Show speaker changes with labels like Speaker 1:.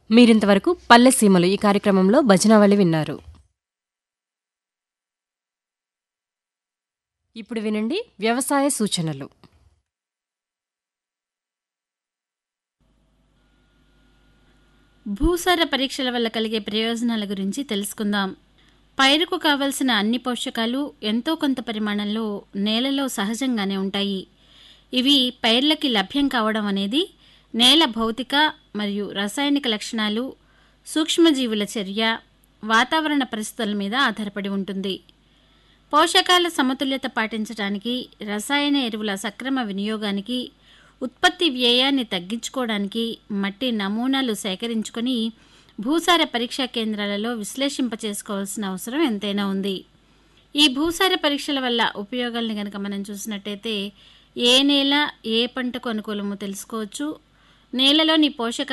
Speaker 1: మీరింతవరకు పల్లె సీమలు ఈ కార్యక్రమంలో భజనావళి విన్నారు ఇప్పుడు వినండి వ్యవసాయ సూచనలు
Speaker 2: భూసార పరీక్షల వల్ల కలిగే ప్రయోజనాల గురించి తెలుసుకుందాం పైరుకు కావలసిన అన్ని పోషకాలు ఎంతో కొంత పరిమాణంలో నేలలో సహజంగానే ఉంటాయి ఇవి పైర్లకి లభ్యం కావడం అనేది నేల భౌతిక మరియు రసాయనిక లక్షణాలు సూక్ష్మజీవుల చర్య వాతావరణ పరిస్థితుల మీద ఆధారపడి ఉంటుంది పోషకాల సమతుల్యత పాటించడానికి రసాయన ఎరువుల సక్రమ వినియోగానికి ఉత్పత్తి వ్యయాన్ని తగ్గించుకోవడానికి మట్టి నమూనాలు సేకరించుకొని భూసార పరీక్షా కేంద్రాలలో విశ్లేషింప చేసుకోవాల్సిన అవసరం ఎంతైనా ఉంది ఈ భూసార పరీక్షల వల్ల ఉపయోగాల్ని కనుక మనం చూసినట్టయితే ఏ నేల ఏ పంటకు అనుకూలమో తెలుసుకోవచ్చు నేలలోని పోషక